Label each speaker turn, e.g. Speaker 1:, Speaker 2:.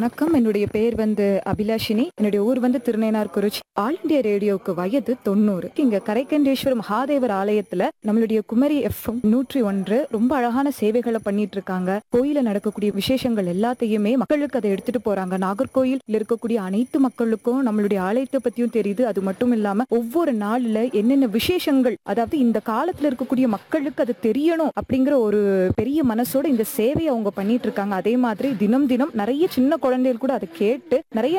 Speaker 1: வணக்கம் என்னுடைய பேர் வந்து அபிலாஷினி என்னுடைய ஊர் வந்து திருநேனார்குறிச்சி ஆல் இந்தியா ரேடியோவுக்கு வயது தொண்ணூறு இங்க கரைக்கண்டேஸ்வரம் மகாதேவர் ஆலயத்துல நம்மளுடைய குமரி எஃப்எம் நூற்றி ஒன்று ரொம்ப அழகான சேவைகளை பண்ணிட்டு இருக்காங்க கோயில நடக்கக்கூடிய விசேஷங்கள் எல்லாத்தையுமே மக்களுக்கு அதை எடுத்துட்டு போறாங்க நாகர்கோயில் இருக்கக்கூடிய அனைத்து மக்களுக்கும் நம்மளுடைய ஆலயத்தை பத்தியும் தெரியுது அது மட்டும் இல்லாம ஒவ்வொரு நாள்ல என்னென்ன விசேஷங்கள் அதாவது இந்த காலத்துல இருக்கக்கூடிய மக்களுக்கு அது தெரியணும் அப்படிங்கிற ஒரு பெரிய மனசோட இந்த சேவையை அவங்க பண்ணிட்டு இருக்காங்க அதே மாதிரி தினம் தினம் நிறைய சின்ன குழந்தைகள் கூட அதை கேட்டு நிறைய